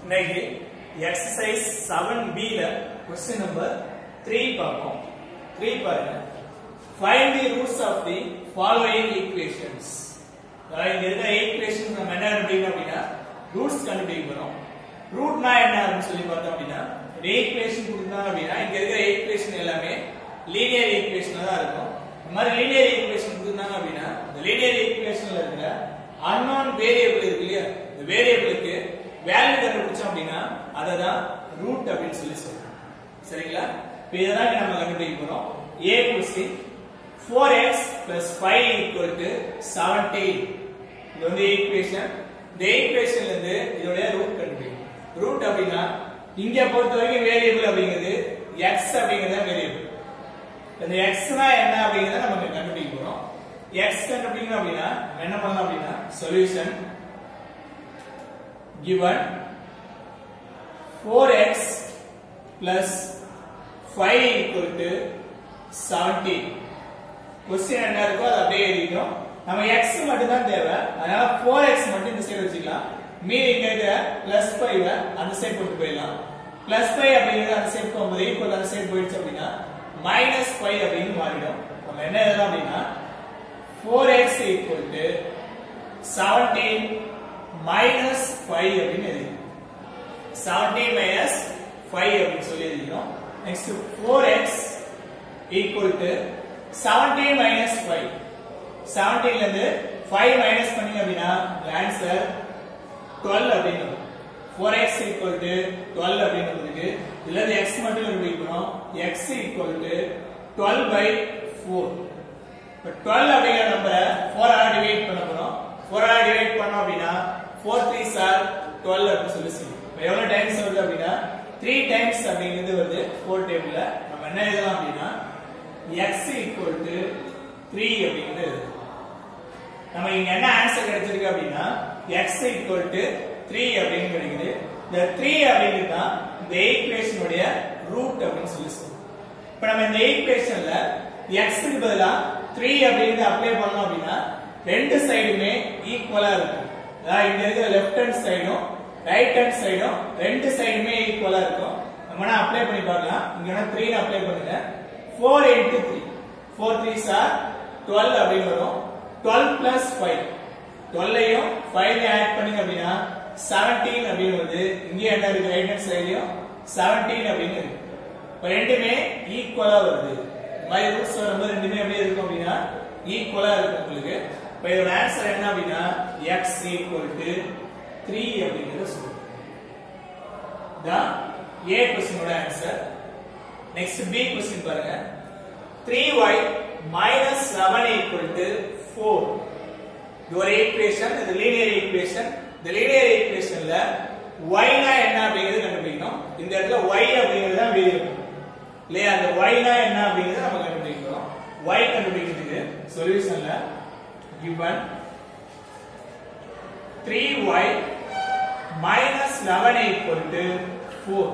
இன்னைக்கு exercise seven பில question number three பார்ப்போம் த்ரீ பாருங்க find the roots of the following equations அதாவது இங்க இருக்கிற ஈக்குவேஷன்ஸ் நம்ம என்ன கண்டுபிடிக்கணும் அப்படின்னா ரூட்ஸ் கண்டுபிடிக்க போறோம் ரூட்னா என்ன அப்படின்னு சொல்லி பார்த்தோம் அப்படின்னா ஒரு ஈக்குவேஷன் கொடுத்தாங்க அப்படின்னா இங்க இருக்கிற ஈக்குவேஷன் எல்லாமே லீனியர் ஈக்குவேஷனா தான் இருக்கும் இந்த மாதிரி லீனியர் ஈக்குவேஷன் கொடுத்தாங்க அப்படின்னா இந்த லீனியர் ஈக்குவேஷன்ல இருக்கிற அன்னோன் வேரியபிள் இருக்கு இல்லையா இந்த வேரியபிளுக்கு வேல்யூ கண்டுபிடிச்சோம் அப்படின்னா அதை தான் ரூட் அப்படின்னு சொல்லி சொல்றோம் சரிங்களா இப்போ இதெல்லாம் இங்க நம்ம கண்டுபிடிக்க போறோம் A question 4x plus 5 equal to 17 இது வந்து ஈக்குவேஷன் இந்த ஈக்குவேஷன்ல இருந்து இதோட ரூட் கண்டுபிடிக்கணும் ரூட் அப்படின்னா இங்க பொறுத்த வரைக்கும் வேரியபிள் அப்படிங்கிறது x அப்படிங்கிறது வேரியபிள் இந்த x னா என்ன அப்படிங்கறத நம்ம இங்க கண்டுபிடிக்க போறோம் x கண்டுபிடிக்கணும் அப்படின்னா நம்ம என்ன பண்ணலாம் அப்படின்னா solution given 4x plus 5 equal to 17 கொஸ்டின் என்ன இருக்கோ அதை அப்படியே எழுதிட்டோம் நம்ம x மட்டும் தான் தேவை அதனால 4x மட்டும் இந்த சைடு வச்சுக்கலாம் மீதி இங்க இருக்கிற பிளஸ் 5 அந்த சைடு கொண்டு போயிடலாம் பிளஸ் 5 அப்படிங்கிறது அந்த சைடு போகும்போது ஈக்குவல் அந்த சைடு போயிடுச்சு அப்படின்னா மைனஸ் 5 அப்படின்னு மாறிடும் நம்ம என்ன எழுதலாம் அப்படின்னா 4x equal to 17 minus 5 அப்படின்னு எழுதிக்கணும் 17 minus 5 அப்படின்னு சொல்லி எழுதிக்கிறோம் next 4x equal to 17 minus 5 17 ல இருந்து 5 மைனஸ் பண்ணீங்க அப்படின்னா ஆன்சர் 12 அப்படின்னு வரும் 4x equal to 12 அப்படின்னு இருக்கு இதுல இருந்து x மட்டும் கண்டுபிடிக்கணும் x equal to 12 by 4 இப்போ 12 அப்படிங்கிற நம்பரை 4 ஆல டிவைட் பண்ண போறோம் 4 ஆல டிவைட் பண்ணோம் அப்படின்னா 4 3 சார் 12 அப்படின்னு சொல்லி சொல்லுவோம் இப்போ எவ்வளவு டைம்ஸ் வருது அப்படின்னா 3 டைம்ஸ் அப்படிங்கிறது வருது 4 டேபிள்ல நம்ம என்ன எழுதலாம் அப்படின்னா x equal to 3 அப்படிங்கிறது எழுதலாம் நம்ம இங்க என்ன ஆன்சர் கிடைச்சிருக்கு அப்படின்னா x equal to 3 அப்படின்னு கிடைக்குது இந்த 3 அப்படிங்கிறது தான் இந்த ஈக்குவேஷனுடைய ரூட் அப்படின்னு சொல்லி சொல்றோம் இப்போ நம்ம இந்த ஈக்குவேஷன்ல x க்கு பதிலா 3 அப்படிங்கறத அப்ளை பண்ணோம் அப்படின்னா ரெண்டு சைடுமே ஈக்குவலா இருக்கும் அதாவது இங்க இருக்கிற லெஃப்ட் ஹேண்ட் சைடும் ரைட் ஹேண்ட் சைடும் ரெண்டு சைடுமே ஈக்குவலா இருக்கும் நம்ம அப்ளை பண்ணி பார்க்கலாம் இங்க வேணா 3 னு அப்ளை பண்ணுங்க 4 into 3 4 3s are 12 அப்படின்னு வரும் 12 plus 5 12 ஐயும் 5 ஆட் பண்ணீங்க அப்படின்னா 17 அப்படின்னு வருது இங்க என்ன இருக்கு ரைட் ஹேண்ட் சைடுலயும் 17 அப்படின்னு இருக்கு இப்போ ரெண்டுமே ஈக்குவலா வருது இந்த மாதிரி ரூட்ஸ் வரும்போது ரெண்டுமே எப்படி இருக்கும் அப்படின்னா ஈக்குவலா இருக்கும் உங்களுக்கு இப்போ இதோட ஆன்சர் என்ன அப்படின்னா x ஈக்குவல் டு 3 அப்படிங்கறத சொல்லுங்க தான் ஏ கொஸ்டினோட ஆன்சர் நெக்ஸ்ட் பி கொஸ்டின் பாருங்க 3y minus 7 equal to 4 இது ஒரு ஈக்குவேஷன் இது லீனியர் ஈக்குவேஷன் இந்த லீனியர் ஈக்குவேஷன்ல y னா என்ன அப்படிங்கறது கண்டுபிடிக்கணும் இந்த இடத்துல y அப்படிங்கிறது தான் வேரியபிள் இல்லையா அந்த y னா என்ன அப்படிங்கறத நம்ம கண்டுபிடிக்கணும் y கண்டுபிடிக்கிறதுக்கு சொல்யூஷன்ல given 3y minus 11 equal to 4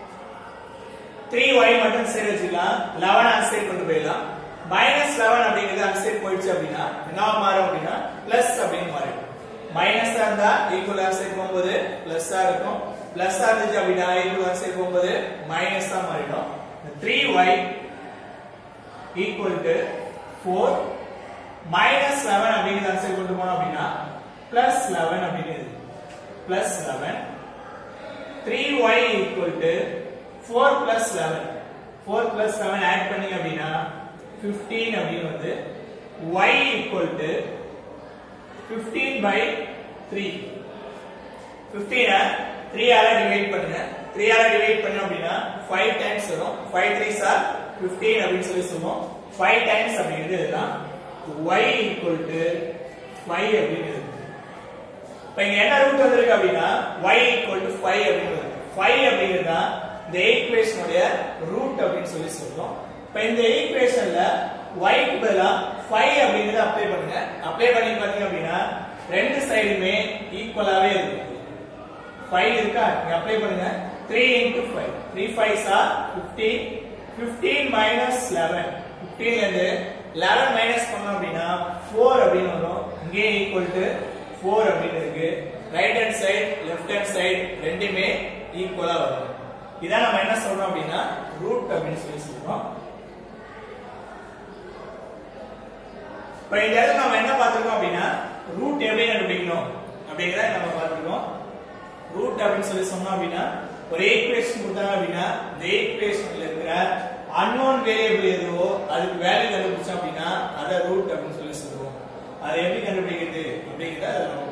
3y மட்டும் சைடு வச்சுக்கலாம் 11 அந்த சைடு கொண்டு போயிடலாம் மைனஸ் 11 அப்படிங்கிறது அந்த சைடு போயிடுச்சு அப்படின்னா என்ன மாறும் அப்படின்னா பிளஸ் அப்படின்னு மாறிடும் மைனஸா இருந்தா ஈக்குவல் அந்த சைடு போகும்போது பிளஸ்ஸா இருக்கும் பிளஸ்ஸா இருந்துச்சு அப்படின்னா ஈக்குவல் அந்த சைடு போகும்போது மைனஸா மாறிடும் 3y ஈக்குவல் டு 4 மைனஸ் 11 அப்படிங்கிறது அந்த சைடு கொண்டு போனோம் அப்படின்னா பிளஸ் 11 அப்படிங்கிறது plus 11 3y equal to 4 plus 11 4 plus 7 add பண்ணீங்க அப்படின்னா 15 அப்படின்னு வந்து y equal to 15 by 3 15 ஆ 3 ஆல டிவைட் பண்ணுங்க 3 ஆல டிவைட் பண்ணோம் அப்படின்னா 5 டைம்ஸ் வரும் 5 3s are 15 அப்படின்னு சொல்லி சொல்லுவோம் 5 டைம்ஸ் அப்படிங்கிறது இதுதான் y equal to 5 அப்படின்னு இருக்கு இப்போ இங்க என்ன ரூட் வந்திருக்கு அப்படின்னா y equal to 5 அப்படின்னு இருக்கு 5 அப்படிங்கிறது தான் இந்த ஈக்குவேஷனுடைய ரூட் அப்படின்னு சொல்லி சொல்றோம் இப்போ இந்த ஈக்குவேஷன்ல y க்கு பதிலா 5 அப்படிங்கறத அப்ளை பண்ணுங்க அப்ளை பண்ணி பாத்தீங்க அப்படின்னா ரெண்டு சைடுமே ஈக்குவலாவே இருக்கு 5 இருக்கா நீங்க அப்ளை பண்ணுங்க 3 into 5 3 5s are 15 15 minus 11 15 ல இருந்து 11 மைனஸ் பண்ணோம் அப்படின்னா 4 அப்படின்னு வரும் இங்கே ஈக்குவல் டு 4 அப்படின்னு இருக்கு right hand side left hand side ரெண்டுமே ஈக்குவலா வரும் இதான் நம்ம என்ன சொல்றோம் அப்படின்னா ரூட் அப்படின்னு சொல்லி சொல்றோம் இப்ப இந்த இடத்துல நம்ம என்ன பார்த்திருக்கோம் அப்படின்னா ரூட் எப்படி கண்டுபிடிக்கணும் அப்படிங்கறத நம்ம பார்த்திருக்கோம் ரூட் அப்படின்னு சொல்லி சொன்னோம் அப்படின்னா ஒரு ஈக்குவேஷன் கொடுத்தாங்க அப்படின்னா இந்த ஈக்குவேஷன்ல இருக்கிற அன்னோன் வேரியபிள் எதுவோ அதுக்கு வேல்யூ கண்டுபிடிச்சோம் அப்படின்னா அதை ரூட் அப்படின்னு சொல்லி சொல்லுவோம் அதை எப்படி கண்டுபிடிக்கிறது அப்படிங்கறத அதை நம்ம